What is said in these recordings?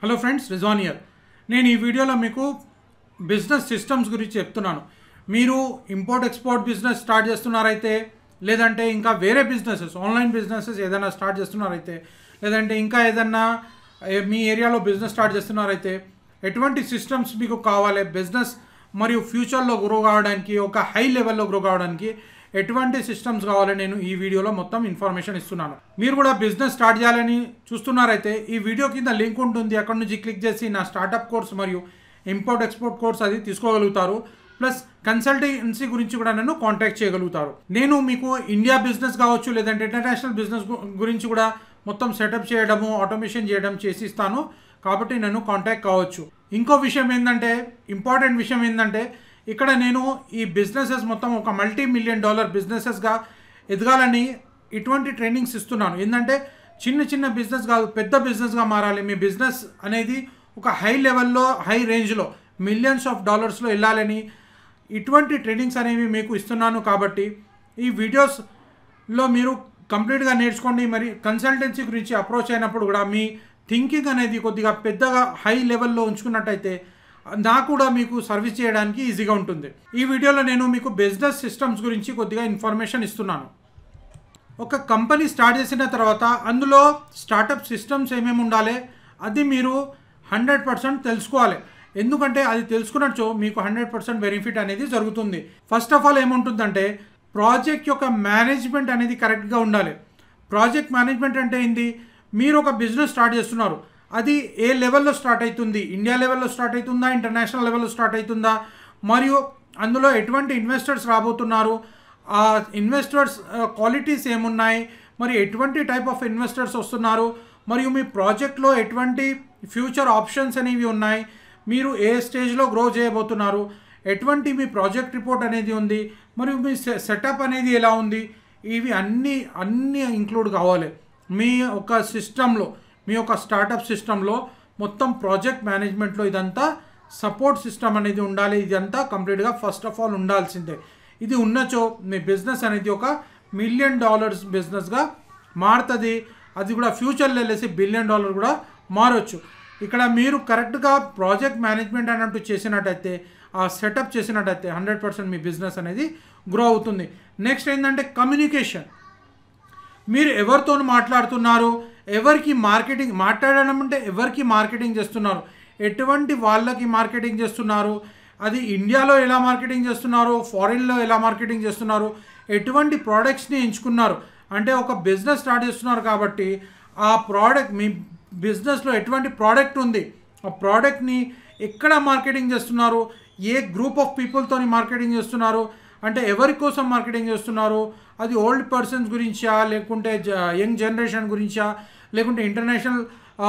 hello friends రిజాన్ year నేను ఈ వీడియోలో మీకు బిజినెస్ సిస్టమ్స్ గురించి చెప్తున్నాను మీరు ఇంపోర్ట్ ఎక్స్పోర్ట్ బిజినెస్ స్టార్ట్ చేస్తున్నారైతే లేదంటే ఇంకా వేరే బిజినెసెస్ ఆన్లైన్ బిజినెసెస్ ఏదైనా స్టార్ట్ చేస్తున్నారైతే లేదంటే ఇంకా ఏదన్నా ఏ- మీ ఏరియాలో బిజినెస్ స్టార్ట్ చేస్తున్నారైతే ఎటువంటి సిస్టమ్స్ మీకు కావాలి బిజినెస్ మరియు ఫ్యూచర్లో గ్రో కావడానికి ఒక హై లెవెల్లో గ్రో కావడానికి ఎటువంటి సిస్టమ్స్ కావాలి నేను ఈ వీడియోలో మొత్తం ఇన్ఫర్మేషన్ ఇస్తున్నాను మీరు కూడా బిజినెస్ స్టార్ట్ చేయాలని చూస్తున్నారైతే ఈ వీడియో కింద లింక్ ఉంటుంది అక్కడ నుంచి క్లిక్ చేసి నా స్టార్టప్ కోర్స్ మరియు ఇంపోర్ట్ ఎక్స్పోర్ట్ కోర్స్ అది తీసుకోగలుగుతారు ప్లస్ కన్సల్టెన్సీ గురించి కూడా నన్ను కాంటాక్ట్ చేయగలుగుతారు నేను మీకు ఇండియా బిజినెస్ కావచ్చు లేదంటే ఇంటర్నేషనల్ బిజినెస్ గు- గురించి కూడా మొత్తం సెటప్ చేయడము ఆటోమేషన్ చేయడం చేసి ఇస్తాను కాబట్టి నన్ను కాంటాక్ట్ కావచ్చు ఇంకో విషయం ఏంటంటే ఇంపార్టెంట్ విషయం ఏంటంటే ఇక్కడ నేను ఈ బిజినెసెస్ మొత్తం ఒక మల్టీ మిలియన్ డాలర్ బిజినెసెస్గా ఎదగాలని ఇటువంటి ట్రైనింగ్స్ ఇస్తున్నాను ఏంటంటే చిన్న చిన్న బిజినెస్ కాదు పెద్ద బిజినెస్గా మారాలి మీ బిజినెస్ అనేది ఒక హై లెవెల్లో హై రేంజ్లో మిలియన్స్ ఆఫ్ డాలర్స్లో వెళ్ళాలని ఇటువంటి ట్రైనింగ్స్ అనేవి మీకు ఇస్తున్నాను కాబట్టి ఈ వీడియోస్లో మీరు కంప్లీట్గా నేర్చుకోండి మరి కన్సల్టెన్సీ గురించి అప్రోచ్ అయినప్పుడు కూడా మీ థింకింగ్ అనేది కొద్దిగా పెద్దగా హై లెవెల్లో ఉంచుకున్నట్టయితే నాకు కూడా మీకు సర్వీస్ చేయడానికి ఈజీగా ఉంటుంది ఈ వీడియోలో నేను మీకు బిజినెస్ సిస్టమ్స్ గురించి కొద్దిగా ఇన్ఫర్మేషన్ ఇస్తున్నాను ఒక కంపెనీ స్టార్ట్ చేసిన తర్వాత అందులో స్టార్టప్ సిస్టమ్స్ ఏమేమి ఉండాలి అది మీరు హండ్రెడ్ పర్సెంట్ తెలుసుకోవాలి ఎందుకంటే అది తెలుసుకున్నచో మీకు హండ్రెడ్ పర్సెంట్ బెనిఫిట్ అనేది జరుగుతుంది ఫస్ట్ ఆఫ్ ఆల్ ఏముంటుందంటే ప్రాజెక్ట్ యొక్క మేనేజ్మెంట్ అనేది కరెక్ట్గా ఉండాలి ప్రాజెక్ట్ మేనేజ్మెంట్ అంటే ఏంటి మీరు ఒక బిజినెస్ స్టార్ట్ చేస్తున్నారు అది ఏ లెవెల్లో స్టార్ట్ అవుతుంది ఇండియా లెవెల్లో స్టార్ట్ అవుతుందా ఇంటర్నేషనల్ లెవెల్లో స్టార్ట్ అవుతుందా మరియు అందులో ఎటువంటి ఇన్వెస్టర్స్ రాబోతున్నారు ఆ ఇన్వెస్టర్స్ క్వాలిటీస్ ఏమున్నాయి మరి ఎటువంటి టైప్ ఆఫ్ ఇన్వెస్టర్స్ వస్తున్నారు మరియు మీ ప్రాజెక్ట్లో ఎటువంటి ఫ్యూచర్ ఆప్షన్స్ అనేవి ఉన్నాయి మీరు ఏ స్టేజ్లో గ్రో చేయబోతున్నారు ఎటువంటి మీ ప్రాజెక్ట్ రిపోర్ట్ అనేది ఉంది మరియు మీ సెటప్ అనేది ఎలా ఉంది ఇవి అన్నీ అన్నీ ఇంక్లూడ్ కావాలి మీ ఒక సిస్టంలో మీ యొక్క స్టార్టప్ సిస్టంలో మొత్తం ప్రాజెక్ట్ మేనేజ్మెంట్లో ఇదంతా సపోర్ట్ సిస్టమ్ అనేది ఉండాలి ఇదంతా కంప్లీట్గా ఫస్ట్ ఆఫ్ ఆల్ ఉండాల్సిందే ఇది ఉన్నచో మీ బిజినెస్ అనేది ఒక మిలియన్ డాలర్స్ బిజినెస్గా మారుతుంది అది కూడా ఫ్యూచర్లో వెళ్ళేసి బిలియన్ డాలర్ కూడా మారొచ్చు ఇక్కడ మీరు కరెక్ట్గా ప్రాజెక్ట్ మేనేజ్మెంట్ అన్నట్టు చేసినట్టయితే ఆ సెటప్ చేసినట్టయితే హండ్రెడ్ పర్సెంట్ మీ బిజినెస్ అనేది గ్రో అవుతుంది నెక్స్ట్ ఏంటంటే కమ్యూనికేషన్ మీరు ఎవరితో మాట్లాడుతున్నారు ఎవరికి మార్కెటింగ్ మాట్లాడడం అంటే ఎవరికి మార్కెటింగ్ చేస్తున్నారు ఎటువంటి వాళ్ళకి మార్కెటింగ్ చేస్తున్నారు అది ఇండియాలో ఎలా మార్కెటింగ్ చేస్తున్నారు ఫారిన్లో ఎలా మార్కెటింగ్ చేస్తున్నారు ఎటువంటి ప్రోడక్ట్స్ని ఎంచుకున్నారు అంటే ఒక బిజినెస్ స్టార్ట్ చేస్తున్నారు కాబట్టి ఆ ప్రోడక్ట్ మీ బిజినెస్లో ఎటువంటి ప్రోడక్ట్ ఉంది ఆ ప్రోడక్ట్ని ఎక్కడ మార్కెటింగ్ చేస్తున్నారు ఏ గ్రూప్ ఆఫ్ పీపుల్తో మార్కెటింగ్ చేస్తున్నారు అంటే ఎవరి కోసం మార్కెటింగ్ చేస్తున్నారు అది ఓల్డ్ పర్సన్స్ గురించా లేకుంటే యంగ్ జనరేషన్ గురించా లేకుంటే ఇంటర్నేషనల్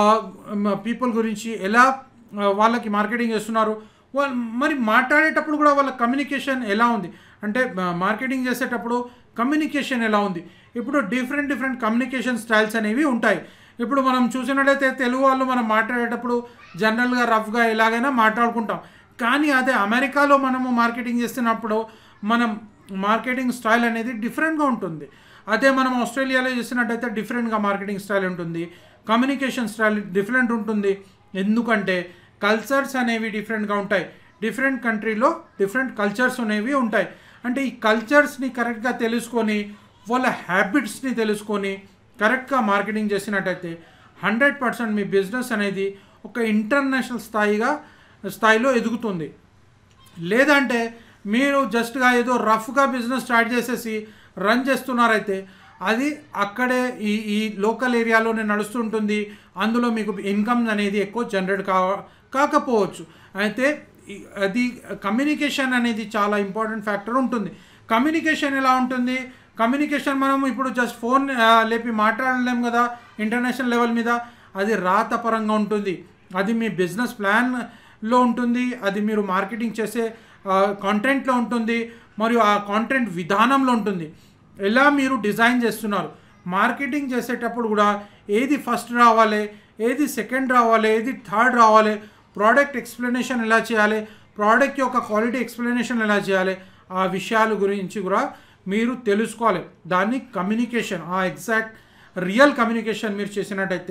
పీపుల్ గురించి ఎలా ఆ, వాళ్ళకి మార్కెటింగ్ చేస్తున్నారు వాళ్ళు మరి మాట్లాడేటప్పుడు కూడా వాళ్ళ కమ్యూనికేషన్ ఎలా ఉంది అంటే మార్కెటింగ్ చేసేటప్పుడు కమ్యూనికేషన్ ఎలా ఉంది ఇప్పుడు డిఫరెంట్ డిఫరెంట్ కమ్యూనికేషన్ స్టైల్స్ అనేవి ఉంటాయి ఇప్పుడు మనం చూసినట్లయితే తెలుగు వాళ్ళు మనం మాట్లాడేటప్పుడు జనరల్గా రఫ్గా ఎలాగైనా మాట్లాడుకుంటాం కానీ అదే అమెరికాలో మనము మార్కెటింగ్ చేస్తున్నప్పుడు మనం మార్కెటింగ్ స్టైల్ అనేది డిఫరెంట్గా ఉంటుంది అదే మనం ఆస్ట్రేలియాలో చేసినట్టయితే డిఫరెంట్గా మార్కెటింగ్ స్టైల్ ఉంటుంది కమ్యూనికేషన్ స్టైల్ డిఫరెంట్ ఉంటుంది ఎందుకంటే కల్చర్స్ అనేవి డిఫరెంట్గా ఉంటాయి డిఫరెంట్ కంట్రీలో డిఫరెంట్ కల్చర్స్ అనేవి ఉంటాయి అంటే ఈ కల్చర్స్ని కరెక్ట్గా తెలుసుకొని వాళ్ళ హ్యాబిట్స్ని తెలుసుకొని కరెక్ట్గా మార్కెటింగ్ చేసినట్టయితే హండ్రెడ్ పర్సెంట్ మీ బిజినెస్ అనేది ఒక ఇంటర్నేషనల్ స్థాయిగా స్థాయిలో ఎదుగుతుంది లేదంటే మీరు జస్ట్గా ఏదో రఫ్గా బిజినెస్ స్టార్ట్ చేసేసి రన్ చేస్తున్నారైతే అది అక్కడే ఈ ఈ లోకల్ ఏరియాలోనే నడుస్తుంటుంది అందులో మీకు ఇన్కమ్ అనేది ఎక్కువ జనరేట్ కా కాకపోవచ్చు అయితే ఈ- అది కమ్యూనికేషన్ అనేది చాలా ఇంపార్టెంట్ ఫ్యాక్టర్ ఉంటుంది కమ్యూనికేషన్ ఎలా ఉంటుంది కమ్యూనికేషన్ మనం ఇప్పుడు జస్ట్ ఫోన్ ఆ, లేపి మాట్లాడలేం కదా ఇంటర్నేషనల్ లెవెల్ మీద అది రాతపరంగా ఉంటుంది అది మీ బిజినెస్ ప్లాన్లో ఉంటుంది అది మీరు మార్కెటింగ్ చేసే కాంటెంట్లో ఉంటుంది మరియు ఆ కాంటెంట్ విధానంలో ఉంటుంది ఎలా మీరు డిజైన్ చేస్తున్నారు మార్కెటింగ్ చేసేటప్పుడు కూడా ఏది ఫస్ట్ రావాలి ఏది సెకండ్ రావాలి ఏది థర్డ్ రావాలి ప్రోడక్ట్ ఎక్స్ప్లెనేషన్ ఎలా చేయాలి ప్రోడక్ట్ యొక్క క్వాలిటీ ఎక్స్ప్లెనేషన్ ఎలా చేయాలి ఆ విషయాల గురించి కూడా మీరు తెలుసుకోవాలి దాన్ని కమ్యూనికేషన్ ఆ ఎగ్జాక్ట్ రియల్ కమ్యూనికేషన్ మీరు చేసినట్టయితే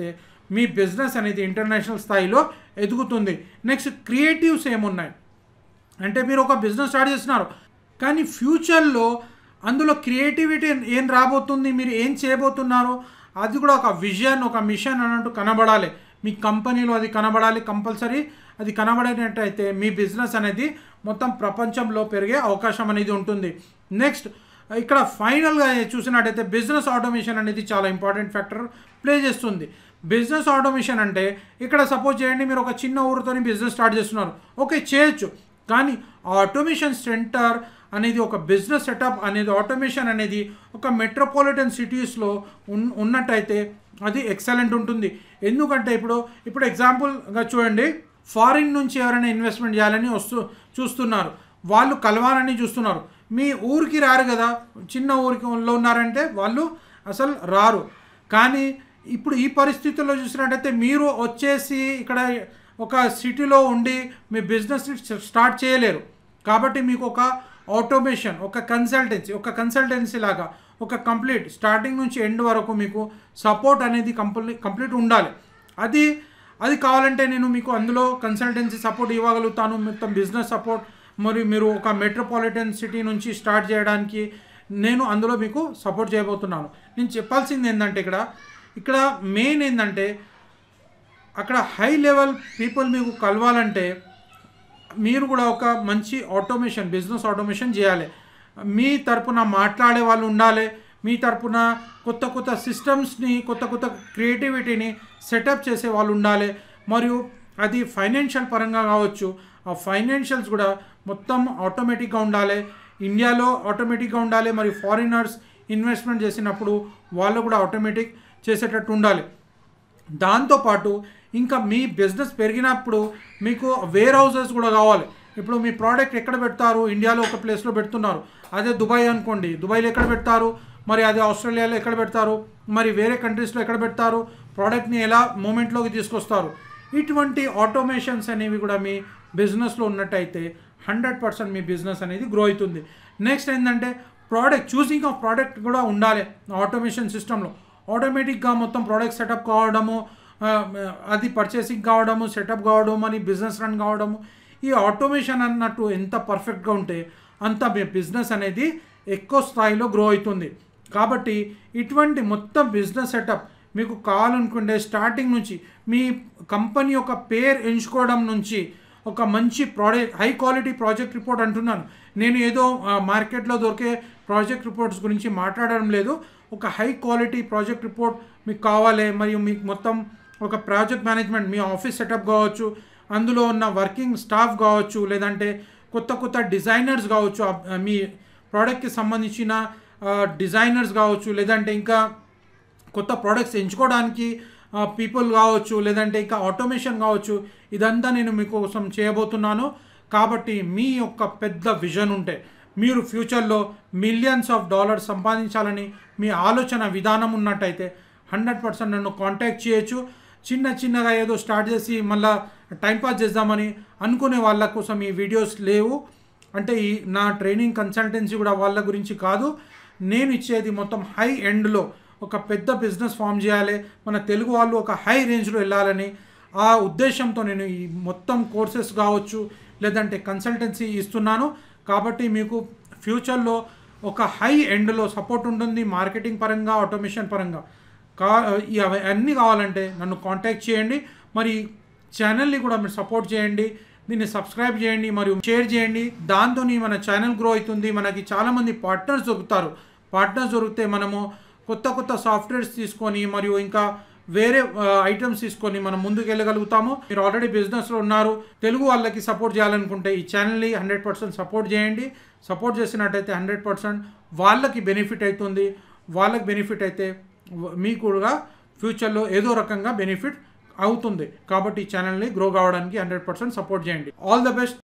మీ బిజినెస్ అనేది ఇంటర్నేషనల్ స్థాయిలో ఎదుగుతుంది నెక్స్ట్ క్రియేటివ్స్ ఏమున్నాయి అంటే మీరు ఒక బిజినెస్ స్టార్ట్ చేస్తున్నారు కానీ ఫ్యూచర్లో అందులో క్రియేటివిటీ ఏం రాబోతుంది మీరు ఏం చేయబోతున్నారు అది కూడా ఒక విజన్ ఒక మిషన్ అన్నట్టు కనబడాలి మీ కంపెనీలో అది కనబడాలి కంపల్సరీ అది కనబడినట్టయితే మీ బిజినెస్ అనేది మొత్తం ప్రపంచంలో పెరిగే అవకాశం అనేది ఉంటుంది నెక్స్ట్ ఇక్కడ ఫైనల్గా చూసినట్టయితే బిజినెస్ ఆటోమేషన్ అనేది చాలా ఇంపార్టెంట్ ఫ్యాక్టర్ ప్లే చేస్తుంది బిజినెస్ ఆటోమేషన్ అంటే ఇక్కడ సపోజ్ చేయండి మీరు ఒక చిన్న ఊరితోని బిజినెస్ స్టార్ట్ చేస్తున్నారు ఓకే చేయొచ్చు కానీ ఆటోమేషన్ సెంటర్ అనేది ఒక బిజినెస్ సెటప్ అనేది ఆటోమేషన్ అనేది ఒక మెట్రోపాలిటన్ సిటీస్లో ఉన్ ఉన్నట్టయితే అది ఎక్సలెంట్ ఉంటుంది ఎందుకంటే ఇప్పుడు ఇప్పుడు ఎగ్జాంపుల్గా చూడండి ఫారిన్ నుంచి ఎవరైనా ఇన్వెస్ట్మెంట్ చేయాలని వస్తూ చూస్తున్నారు వాళ్ళు కలవాలని చూస్తున్నారు మీ ఊరికి రారు కదా చిన్న ఊరికి ఉన్నారంటే వాళ్ళు అసలు రారు కానీ ఇప్పుడు ఈ పరిస్థితుల్లో చూసినట్టయితే మీరు వచ్చేసి ఇక్కడ ఒక సిటీలో ఉండి మీ బిజినెస్ స్టార్ట్ చేయలేరు కాబట్టి మీకు ఒక ఆటోమేషన్ ఒక కన్సల్టెన్సీ ఒక కన్సల్టెన్సీ లాగా ఒక కంప్లీట్ స్టార్టింగ్ నుంచి ఎండ్ వరకు మీకు సపోర్ట్ అనేది కంప్లీట్ కంప్లీట్ ఉండాలి అది అది కావాలంటే నేను మీకు అందులో కన్సల్టెన్సీ సపోర్ట్ ఇవ్వగలుగుతాను మొత్తం బిజినెస్ సపోర్ట్ మరియు మీరు ఒక మెట్రోపాలిటన్ సిటీ నుంచి స్టార్ట్ చేయడానికి నేను అందులో మీకు సపోర్ట్ చేయబోతున్నాను నేను చెప్పాల్సింది ఏంటంటే ఇక్కడ ఇక్కడ మెయిన్ ఏంటంటే అక్కడ హై లెవెల్ పీపుల్ మీకు కలవాలంటే మీరు కూడా ఒక మంచి ఆటోమేషన్ బిజినెస్ ఆటోమేషన్ చేయాలి మీ తరపున మాట్లాడే వాళ్ళు ఉండాలి మీ తరపున కొత్త కొత్త సిస్టమ్స్ని కొత్త కొత్త క్రియేటివిటీని సెటప్ చేసే వాళ్ళు ఉండాలి మరియు అది ఫైనాన్షియల్ పరంగా కావచ్చు ఆ ఫైనాన్షియల్స్ కూడా మొత్తం ఆటోమేటిక్గా ఉండాలి ఇండియాలో ఆటోమేటిక్గా ఉండాలి మరియు ఫారినర్స్ ఇన్వెస్ట్మెంట్ చేసినప్పుడు వాళ్ళు కూడా ఆటోమేటిక్ చేసేటట్టు ఉండాలి దాంతోపాటు ఇంకా మీ బిజినెస్ పెరిగినప్పుడు మీకు వేర్ హౌసెస్ కూడా కావాలి ఇప్పుడు మీ ప్రోడక్ట్ ఎక్కడ పెడతారు ఇండియాలో ఒక ప్లేస్లో పెడుతున్నారు అదే దుబాయ్ అనుకోండి దుబాయ్లో ఎక్కడ పెడతారు మరి అదే ఆస్ట్రేలియాలో ఎక్కడ పెడతారు మరి వేరే కంట్రీస్లో ఎక్కడ పెడతారు ప్రోడక్ట్ని ఎలా మూమెంట్లోకి తీసుకొస్తారు ఇటువంటి ఆటోమేషన్స్ అనేవి కూడా మీ బిజినెస్లో ఉన్నట్టయితే హండ్రెడ్ పర్సెంట్ మీ బిజినెస్ అనేది గ్రో అవుతుంది నెక్స్ట్ ఏంటంటే ప్రోడక్ట్ చూసింగ్ ఆఫ్ ప్రోడక్ట్ కూడా ఉండాలి ఆటోమేషన్ సిస్టంలో ఆటోమేటిక్గా మొత్తం ప్రోడక్ట్ సెటప్ కావడము ఆ, అది పర్చేసింగ్ కావడము సెటప్ కావడం అని బిజినెస్ రన్ కావడము ఈ ఆటోమేషన్ అన్నట్టు ఎంత పర్ఫెక్ట్గా ఉంటే అంత మీ బిజినెస్ అనేది ఎక్కువ స్థాయిలో గ్రో అవుతుంది కాబట్టి ఇటువంటి మొత్తం బిజినెస్ సెటప్ మీకు కావాలనుకుంటే స్టార్టింగ్ నుంచి మీ కంపెనీ యొక్క పేరు ఎంచుకోవడం నుంచి ఒక మంచి product high quality project report అంటున్నాను నేను ఏదో మార్కెట్లో దొరికే ప్రాజెక్ట్ రిపోర్ట్స్ గురించి మాట్లాడడం లేదు ఒక హై క్వాలిటీ ప్రాజెక్ట్ రిపోర్ట్ మీకు కావాలి మరియు మీకు మొత్తం ఒక ప్రాజెక్ట్ మేనేజ్మెంట్ మీ ఆఫీస్ సెటప్ కావచ్చు అందులో ఉన్న వర్కింగ్ స్టాఫ్ కావచ్చు లేదంటే కొత్త కొత్త డిజైనర్స్ కావచ్చు ఆ- మీ ప్రోడక్ట్కి సంబంధించిన డిజైనర్స్ కావచ్చు లేదంటే ఇంకా కొత్త ప్రోడక్ట్స్ ఎంచుకోవడానికి పీపుల్ కావచ్చు లేదంటే ఇంకా ఆటోమేషన్ కావచ్చు ఇదంతా నేను మీకోసం చేయబోతున్నాను కాబట్టి మీ యొక్క పెద్ద విజన్ ఉంటే మీరు ఫ్యూచర్లో మిలియన్స్ ఆఫ్ డాలర్స్ సంపాదించాలని మీ ఆలోచన విధానం ఉన్నట్టయితే హండ్రెడ్ పర్సెంట్ నన్ను కాంటాక్ట్ చేయొచ్చు చిన్న చిన్నగా ఏదో స్టార్ట్ చేసి మళ్ళా టైంపాస్ చేద్దామని అనుకునే వాళ్ళ కోసం ఈ వీడియోస్ లేవు అంటే ఈ నా ట్రైనింగ్ కన్సల్టెన్సీ కూడా వాళ్ళ గురించి కాదు నేను ఇచ్చేది మొత్తం హై ఎండ్లో ఒక పెద్ద బిజినెస్ ఫామ్ చేయాలి మన తెలుగు వాళ్ళు ఒక హై రేంజ్లో వెళ్ళాలని ఆ ఉద్దేశంతో నేను ఈ మొత్తం కోర్సెస్ కావచ్చు లేదంటే కన్సల్టెన్సీ ఇస్తున్నాను కాబట్టి మీకు ఫ్యూచర్లో ఒక హై ఎండ్లో సపోర్ట్ ఉంటుంది మార్కెటింగ్ పరంగా ఆటోమేషన్ పరంగా కా ఈ అవ- అన్నీ కావాలంటే నన్ను కాంటాక్ట్ చేయండి మరి ఛానల్ని కూడా మీరు సపోర్ట్ చేయండి దీన్ని సబ్స్క్రైబ్ చేయండి మరియు షేర్ చేయండి దాంతో మన ఛానల్ గ్రో అవుతుంది మనకి చాలామంది పార్ట్నర్స్ దొరుకుతారు పార్ట్నర్స్ దొరికితే మనము కొత్త కొత్త సాఫ్ట్వేర్స్ తీసుకొని మరియు ఇంకా వేరే ఐటమ్స్ తీసుకొని మనం ముందుకు వెళ్ళగలుగుతాము మీరు ఆల్రెడీ బిజినెస్లో ఉన్నారు తెలుగు వాళ్ళకి సపోర్ట్ చేయాలనుకుంటే ఈ ఛానల్ని హండ్రెడ్ పర్సెంట్ సపోర్ట్ చేయండి సపోర్ట్ చేసినట్టయితే హండ్రెడ్ పర్సెంట్ వాళ్ళకి బెనిఫిట్ అవుతుంది వాళ్ళకి బెనిఫిట్ అయితే వ- మీకు కూడా ఫ్యూచర్లో ఏదో రకంగా బెనిఫిట్ అవుతుంది కాబట్టి ఈ ఛానల్ని గ్రో కావడానికి హండ్రెడ్ పర్సెంట్ సపోర్ట్ చేయండి ఆల్ ద బెస్ట్